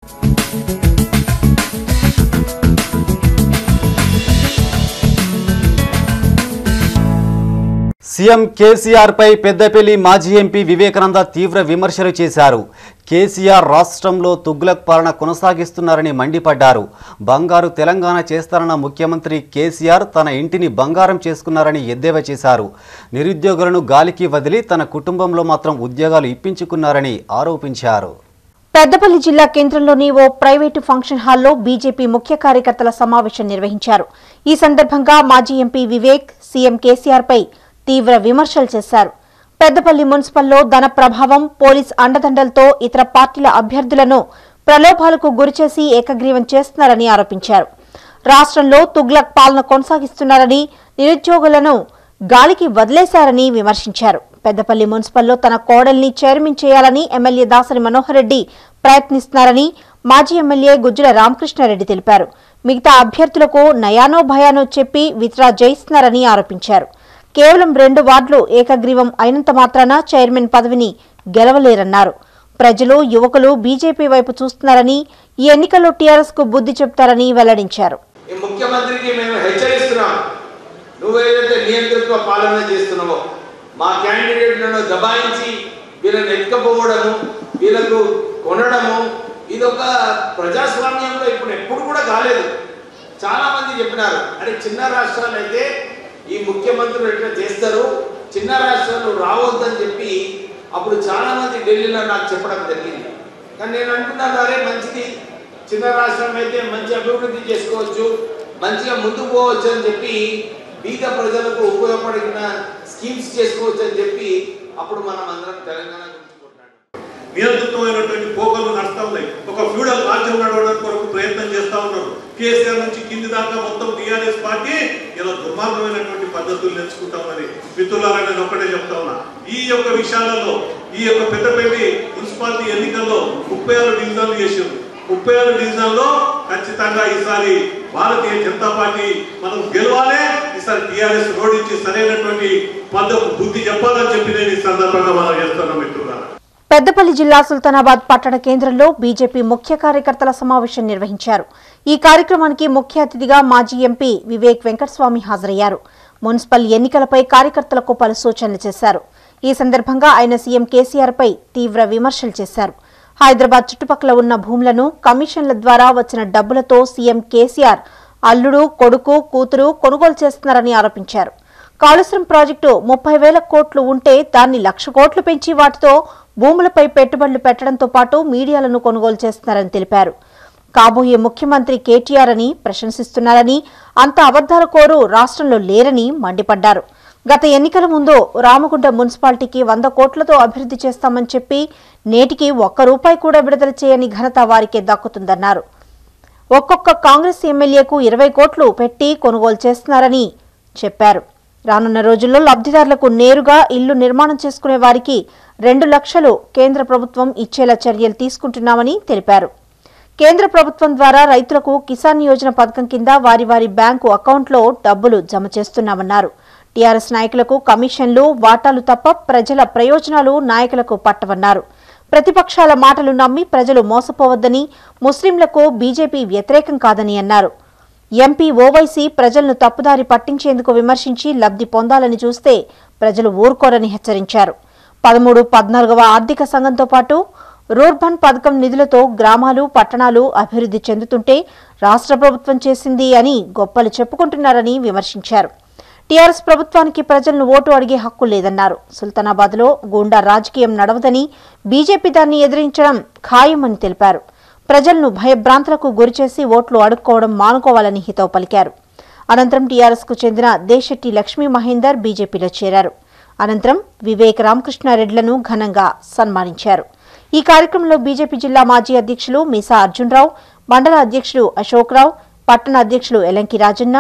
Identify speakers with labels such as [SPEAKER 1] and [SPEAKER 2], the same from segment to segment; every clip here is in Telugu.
[SPEAKER 1] సీఎం కేసీఆర్ పై పెద్దపల్లి మాజీ ఎంపీ వివేకానంద తీవ్ర విమర్శలు చేశారు కేసీఆర్ రాష్ట్రంలో తుగ్లక్ పాలన కొనసాగిస్తున్నారని మండిపడ్డారు బంగారు తెలంగాణ చేస్తారన్న ముఖ్యమంత్రి కేసీఆర్ తన ఇంటిని బంగారం చేసుకున్నారని ఎద్దేవా చేశారు నిరుద్యోగులను గాలికి వదిలి తన కుటుంబంలో మాత్రం ఉద్యోగాలు ఇప్పించుకున్నారని ఆరోపించారు
[SPEAKER 2] పెద్దపల్లి జిల్లా కేంద్రంలోని ఓ ప్రైవేటు ఫంక్షన్ హాల్లో బీజేపీ ముఖ్య కార్యకర్తల సమావేశం నిర్వహించారు ఈ సందర్భంగా మాజీ ఎంపీ వివేక్ సీఎం కేసీఆర్ పై తీవ్ర విమర్శలు చేశారు పెద్దపల్లి మున్సిపల్లో ధన ప్రభావం పోలీస్ అండదండలతో ఇతర పార్టీల అభ్యర్థులను ప్రలోభాలకు గురిచేసి ఏకగ్రీవం చేస్తున్నారని ఆరోపించారు రాష్ట్రంలో తుగ్లక్ పాలన కొనసాగిస్తున్నారని నిరుద్యోగులను గాలికి వదిలేశారని విమర్శించారు పెద్దపల్లి మున్సిపల్లో తన కోడల్ని చైర్మన్ చేయాలని ఎమ్మెల్యే దాసరి మనోహర్ రెడ్డి ప్రయత్నిస్తున్నారని మాజీ ఎమ్మెల్యే గుజ్జుల రామకృష్ణారెడ్డి తెలిపారు మిగతా అభ్యర్థులకు నయానో భయానో చెప్పి విత్డ్రా చేయిస్తున్నారని ఆరోపించారు కేవలం రెండు వార్డులు ఏకగ్రీవం అయినంత మాత్రాన చైర్మన్ పదవిని గెలవలేరన్నారు ప్రజలు యువకులు బీజేపీ వైపు చూస్తున్నారని ఈ ఎన్నికల్లో టీఆర్ఎస్ కు బుద్ధి చెబుతారని వెల్లడించారు
[SPEAKER 3] ఈ ముఖ్యమంత్రికి మేము హెచ్చరిస్తున్నాం నువ్వేదైతే నియంతృత్వ పాలన చేస్తున్నావో మా క్యాండిడేట్లను దబాయించి వీళ్ళని ఎత్తుకపోవడము వీళ్ళకు కొనడము ఇదొక ప్రజాస్వామ్యంలో ఇప్పుడు ఎప్పుడు కూడా కాలేదు చాలా మంది చెప్పినారు అరే చిన్న రాష్ట్రాలు అయితే ఈ ముఖ్యమంత్రులు ఎట్లా చేస్తారు చిన్న రాష్ట్రాలు రావద్దని చెప్పి అప్పుడు చాలా మంది ఢిల్లీలో నాకు చెప్పడం జరిగింది కానీ నేను అంటున్నాను అరే మంచిది చిన్న రాష్ట్రం అయితే మంచి అభివృద్ధి చేసుకోవచ్చు మంచిగా ముందుకు పోవచ్చు అని చెప్పి బీద ప్రజలకు ఉపయోగపడిన స్కీమ్స్ చేసుకోవచ్చు అని చెప్పి అప్పుడు మనం అందరం తెలంగాణ గురించి కొట్లాడాం
[SPEAKER 4] నియంత్రితమైనటువంటి పోకలు నడుస్తా ఉన్నాయి ఒక ఫ్యూడల్ రాజ్యం నడవడానికి కొరకు ప్రయత్నం చేస్తా ఉన్నారు కేసీఆర్ నుంచి కింది దాకా మొత్తం టీఆర్ఎస్ పార్టీ ఇలా దుర్మార్గమైనటువంటి పద్ధతులు నేర్చుకుంటా ఉన్నది మిత్రులారా నేను ఒక్కటే చెప్తా ఉన్నా ఈ యొక్క విషయాలలో ఈ యొక్క పెద్దపల్లి మున్సిపాలిటీ ఎన్నికల్లో ముప్పై ఆరు డివిజన్లు చేసారు ముప్పై ఆరు డివిజన్లో ఖచ్చితంగా ఈసారి భారతీయ జనతా పార్టీ మనం గెలవాలి ఈసారి టీఆర్ఎస్ రోడించి సరైనటువంటి పద్ధతి బుద్ధి చెప్పాలని చెప్పి నేను ఈ సందర్భంగా మనం చేస్తున్నాం మిత్రులారా
[SPEAKER 2] పెద్దపల్లి జిల్లా సుల్తానాబాద్ పట్టణ కేంద్రంలో బీజేపీ ముఖ్య కార్యకర్తల సమావేశం నిర్వహించారు ఈ కార్యక్రమానికి ముఖ్య అతిథిగా మాజీ ఎంపీ వివేక్ వెంకటస్వామి హాజరయ్యారు మున్సిపల్ ఎన్నికలపై కార్యకర్తలకు పలు సూచనలు చేశారు ఈ సందర్భంగా ఆయన సీఎం కేసీఆర్ పై తీవ్ర విమర్శలు చేశారు హైదరాబాద్ చుట్టుపక్కల ఉన్న భూములను కమిషన్ల ద్వారా వచ్చిన డబ్బులతో సీఎం కేసీఆర్ అల్లుడు కొడుకు కూతురు కొనుగోలు చేస్తున్నారని ఆరోపించారు కాళేశ్వరం ప్రాజెక్టు ముప్పై వేల కోట్లు ఉంటే దాన్ని లక్ష కోట్లు పెంచి వాటితో భూములపై పెట్టుబడులు పెట్టడంతో పాటు మీడియాలను కొనుగోలు చేస్తున్నారని తెలిపారు కాబోయే ముఖ్యమంత్రి కేటీఆర్ అని ప్రశంసిస్తున్నారని అంత అబద్దాల కోరు రాష్ట్రంలో లేరని మండిపడ్డారు గత ఎన్నికల ముందు రామగుండ మున్సిపాలిటీకి వంద కోట్లతో అభివృద్ధి చేస్తామని చెప్పి నేటికి ఒక్క రూపాయి కూడా విడుదల చేయని ఘనత వారికే దక్కుతుందన్నారు ఒక్కొక్క కాంగ్రెస్ ఎమ్మెల్యేకు ఇరవై కోట్లు పెట్టి కొనుగోలు చేస్తున్నారని చెప్పారు రానున్న రోజుల్లో లబ్ధిదారులకు నేరుగా ఇల్లు నిర్మాణం చేసుకునే వారికి రెండు లక్షలు కేంద్ర ప్రభుత్వం ఇచ్చేలా చర్యలు తీసుకుంటున్నామని తెలిపారు కేంద్ర ప్రభుత్వం ద్వారా రైతులకు కిసాన్ యోజన పథకం కింద వారి వారి బ్యాంకు అకౌంట్లో డబ్బులు జమ చేస్తున్నామన్నారు టీఆర్ఎస్ నాయకులకు కమిషన్లు వాటాలు తప్ప ప్రజల ప్రయోజనాలు నాయకులకు పట్టవన్నారు ప్రతిపక్షాల మాటలు నమ్మి ప్రజలు మోసపోవద్దని ముస్లింలకు బీజేపీ వ్యతిరేకం కాదని అన్నారు ఎంపీ ఓవైసీ ప్రజలను తప్పుదారి పట్టించేందుకు విమర్శించి లబ్ధి పొందాలని చూస్తే ప్రజలు ఊరుకోరని హెచ్చరించారు పదమూడు పద్నాలుగవ ఆర్థిక సంఘంతో పాటు రూర్బన్ పథకం నిధులతో గ్రామాలు పట్టణాలు అభివృద్ధి చెందుతుంటే రాష్ట్ర ప్రభుత్వం చేసింది అని గొప్పలు చెప్పుకుంటున్నారని విమర్శించారు టీఆర్ఎస్ ప్రభుత్వానికి ప్రజలను ఓటు అడిగే హక్కు లేదన్నారు సుల్తానాబాద్లో గూండా రాజకీయం నడవదని బీజేపీ దాన్ని ఎదిరించడం ఖాయమని తెలిపారు ప్రజలను భయభ్రాంతులకు గురిచేసి ఓట్లు అడుక్కోవడం మానుకోవాలని హితవు పలికారు అనంతరం టీఆర్ఎస్ కు చెందిన దేశెట్టి లక్ష్మీ మహేందర్ బీజేపీలో చేరారు అనంతరం వివేక్ రామకృష్ణారెడ్లను ఘనంగా సన్మానించారు ఈ కార్యక్రమంలో బీజేపీ జిల్లా మాజీ అధ్యక్షులు మీసా అర్జున్రావు మండల అధ్యక్షులు అశోక్ రావు పట్టణ అధ్యక్షులు ఎలంకి రాజన్న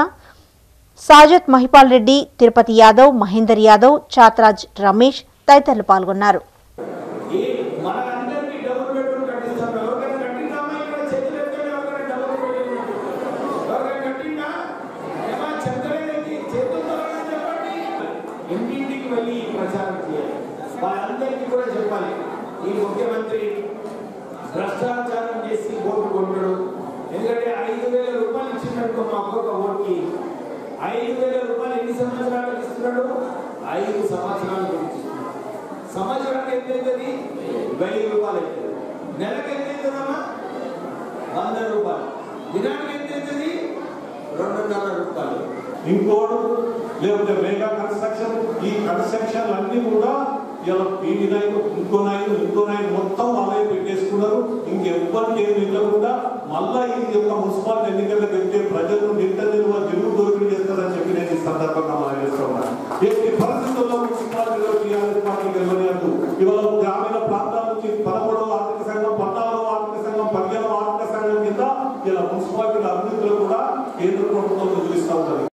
[SPEAKER 2] సాజత్ మహిపాల్ రెడ్డి తిరుపతి యాదవ్ మహేందర్ యాదవ్ చాత్రాజ్ రమేష్ తదితరులు పాల్గొన్నారు
[SPEAKER 5] మనందరికీ డబుల్ బెడ్రూమ్ కట్టిస్తాం ఎవరికైనా కట్టిందామా ఇక్కడ చేతులు ఎత్తండి ఎవరికైనా డబుల్ బెడ్రూమ్ ఎవరికైనా కట్టిందా ఏమా చెప్తలేదండి చేతులతో చెప్పండి ఇంటింటికి వెళ్ళి ప్రచారం చేయాలి వాళ్ళందరికీ కూడా చెప్పాలి ఈ ముఖ్యమంత్రి భ్రష్టాచారం చేసి ఓటు కొంటాడు ఎందుకంటే ఐదు వేల రూపాయలు ఇచ్చినట్టు మా ఒక్కొక్క ఓటుకి ఐదు వేల రూపాయలు ఎన్ని సంవత్సరాలకు ఇస్తున్నాడు ఐదు సంవత్సరాల గురించి ఇస్తున్నాడు సంవత్సరానికి ఎంత అవుతుంది వెయ్యి రూపాయలు అవుతుంది నెలకి ఎంత అవుతుందమ్మా వంద రూపాయలు దినానికి ఎంత అవుతుంది రెండున్నర రూపాయలు
[SPEAKER 4] ఇంకోడు లేకపోతే మెగా కన్స్ట్రక్షన్ ఈ కన్స్ట్రక్షన్ అన్ని కూడా ఇలా పీవీ నాయకు ఇంకో నాయకు ఇంకో నాయకు మొత్తం వాళ్ళే పెట్టేసుకున్నారు ఇంకెవ్వరికి ఏమి ఇవ్వకుండా మళ్ళా ఈ యొక్క మున్సిపాలిటీ ఎన్నికలకు వెళ్తే ప్రజలను నిట్ట నిల్వ జరుగు దోపిడీ చేస్తారని చెప్పి నేను ఈ సందర్భంగా మనం చేస్తున్నాను